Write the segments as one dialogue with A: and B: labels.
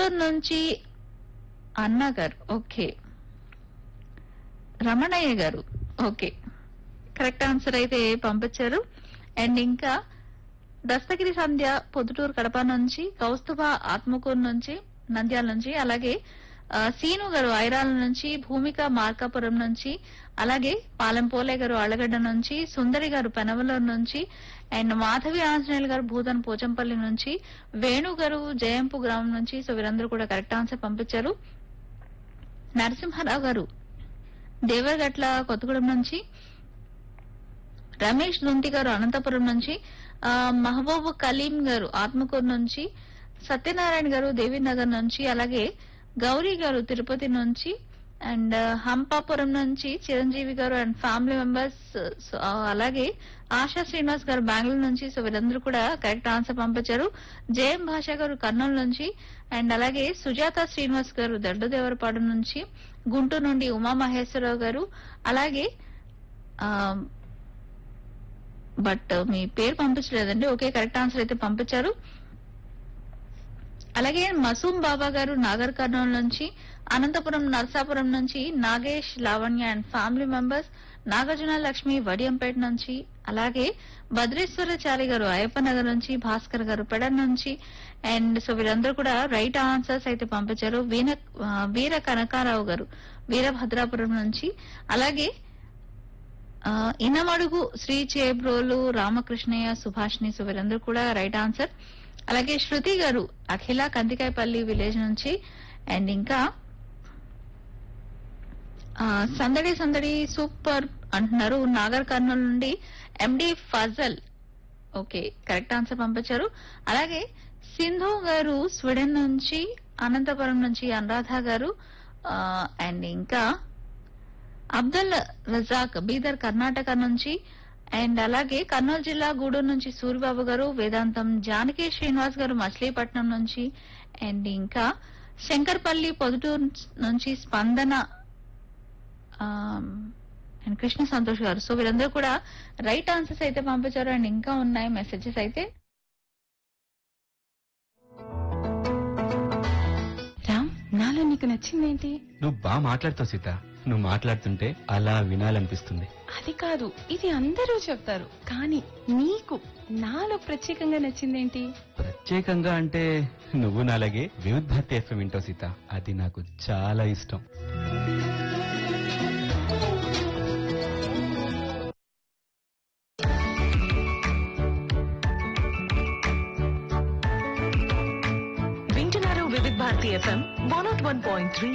A: గుంటూరు నుంచి అన్న గారు ఓకే రమణయ్య గారు ఓకే కరెక్ట్ ఆన్సర్ అయితే పంపించారు అండ్ ఇంకా దస్తగిరి సంధ్య పొద్దుటూరు కడప నుంచి కౌస్తుభ ఆత్మకూరు నుంచి నంద్యాల నుంచి అలాగే ఆ, సీను గారు ఐరాల నుంచి భూమిక మార్కాపురం నుంచి అలాగే పాలెం పోలే గారు అళ్ళగడ్డ నుంచి సుందరి గారు పెనవలూరు నుంచి అండ్ మాధవి ఆంజనేయులు గారు భూతన్ పోచంపల్లి నుంచి వేణు గారు జయంపు గ్రామం నుంచి సో వీరందరూ కూడా కరెక్ట్ ఆన్సర్ పంపించారు నరసింహారావు గారు దేవరగట్ల కొత్తగూడెం నుంచి రమేష్ దుంతి గారు అనంతపురం నుంచి ఆ, మహబూబ్ కలీం గారు ఆత్మకూరు నుంచి సత్యనారాయణ గారు దేవీనగర్ నుంచి అలాగే గౌరీ గారు తిరుపతి నుంచి అండ్ హంపాపురం నుంచి చిరంజీవి గారు అండ్ ఫ్యామిలీ మెంబర్స్ అలాగే ఆశా శ్రీనివాస్ గారు బెంగళూరు నుంచి సో వీరందరూ కూడా కరెక్ట్ ఆన్సర్ పంపించారు జయం భాష గారు కర్నూలు నుంచి అండ్ అలాగే సుజాత శ్రీనివాస్ గారు దడ్డదేవరపాడు నుంచి గుంటూరు నుండి ఉమామహేశ్వరరావు గారు అలాగే ఆ, బట్ మీ పేరు పంపించలేదండి ఓకే కరెక్ట్ ఆన్సర్ అయితే పంపించారు అలాగే మసూమ్ బాబా గారు నాగర్ కర్నూలు నుంచి అనంతపురం నరసాపురం నుంచి Nagesh Lavanya and family members Nagarjuna Lakshmi Vadiyampeta నుంచి అలాగే భద్రేశ్వరచారి గారు అయ్యప్ప నగర్ నుంచి భాస్కర్ గారు పెడ నుంచి అండ్ సో వీరందరూ కూడా రైట్ ఆన్సర్స్ అయితే పంపించారు వీణ ఆ, వీర కనకారావు గారు వీరభద్రాపురం నుంచి అలాగే ఆ, ఇనమడుగు శ్రీ చేబ్రోలు రామకృష్ణయ్య సుభాష్ని సో వీరందరూ కూడా రైట్ ఆన్సర్ అలాగే శృతి గారు అఖిల కందికాయపల్లి విలేజ్ నుంచి అండ్ ఇంకా ఆ, సందడి సందడి సూపర్ అంటున్నారు నాగర్ కర్నూలు నుండి MD Fazal okay correct answer పంపించారు అలాగే సింధు గారు స్వీడన్ నుంచి అనంతపురం నుంచి అనురాధ గారు ఆ, అండ్ ఇంకా అబ్దుల్ రజాక్ బీదర్ కర్ణాటక నుంచి అండ్ అలాగే కర్నూలు జిల్లా గూడూరు నుంచి సూరిబాబు గారు వేదాంతం జానకి శ్రీనివాస్ గారు మచిలీపట్నం నుంచి అండ్ ఇంకా శంకర్పల్లి పొదుటూరు నుంచి స్పందన ఆమ్, అండ్ కృష్ణ సంతోష్ గారు సో వీరందరూ కూడా రైట్ ఆన్సర్స్ అయితే పంపించారు అండ్ ఇంకా ఉన్నాయి మెసేజెస్ అయితే
B: రామ్ నాలో నీకు నచ్చిందేంటి
C: నువ్వు బాగా మాట్లాడుతావు సీత నువ్వు మాట్లాడుతుంటే అలా వినాలనిపిస్తుంది
B: అది కాదు ఇది అందరూ చెప్తారు కానీ నీకు నాలో ప్రత్యేకంగా నచ్చిందేంటి
C: ప్రత్యేకంగా అంటే నువ్వు నాలాగే వివిధ్ భారతి ఎఫ్ఎం వింటావు సీత అది నాకు చాలా ఇష్టం
D: వింటున్నారు Vividh Bharati FM one nought one point three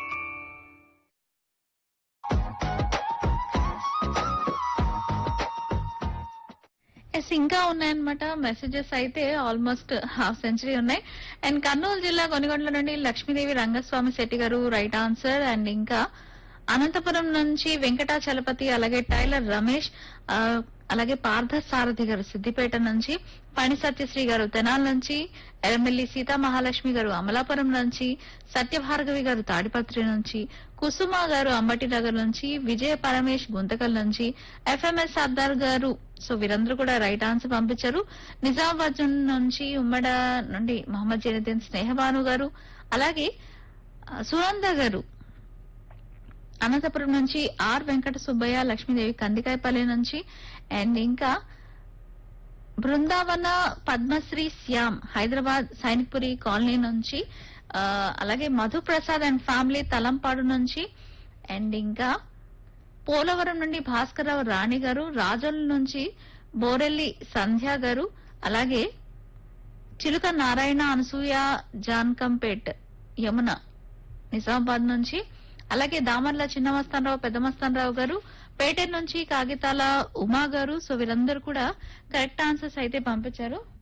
A: yes ఇంకా ఉన్నాయన్నమాట మెసేజెస్ అయితే ఆల్మోస్ట్ హాఫ్ సెంచరీ ఉన్నాయి అండ్ కర్నూలు జిల్లా కొనిగొండల నుండి లక్ష్మీదేవి రంగస్వామి శెట్టి గారు రైట్ ఆన్సర్ అండ్ ఇంకా అనంతపురం నుంచి వెంకటాచలపతి అలాగే టైలర్ రమేష్ ఆ, అలాగే పార్థ సారథి గారు సిద్దిపేట నుంచి పని సత్యశ్రీ గారు తెనాల నుంచి ఎరమెల్లి సీతా మహాలక్ష్మి గారు అమలాపురం నుంచి సత్యభార్గవి గారు తాడిపత్రి నుంచి కుసుమ గారు అంబటి నగర్ నుంచి విజయ పరమేష్ గుంతకల్ నుంచి ఎఫ్ఎంఎస్ సర్దార్ గారు సో వీరందరూ కూడా రైట్ ఆన్సర్ పంపించారు నిజామాబాద్ నుంచి ఉమ్మడ నుండి మొహమ్మద్ జైనుద్దీన్ స్నేహబాను గారు అలాగే ఆ, సునంద గారు అనంతపురం నుంచి ఆర్ వెంకట సుబ్బయ్య లక్ష్మీదేవి కందికాయపల్లి నుంచి అండ్ ఇంకా బృందావన పద్మశ్రీ శ్యామ్ హైదరాబాద్ సైనిక్పురి కాలనీ నుంచి ఆ, అలాగే మధుప్రసాద్ అండ్ ఫ్యామిలీ తలంపాడు నుంచి అండ్ ఇంకా పోలవరం నుండి భాస్కరరావు రాణి గారు రాజోల్ నుంచి బోరెల్లి సంధ్య గారు అలాగే చిలుక నారాయణ అనసూయ జాన్కంపేట్ యమున నిజామాబాద్ నుంచి అలాగే దామర్ల చిన్నమస్తానరావు పెద్దమస్తానరావు గారు పేటెర్ నుంచి కాగితాల ఉమా గారు సో వీరందరూ కూడా కరెక్ట్ ఆన్సర్స్ అయితే పంపించారు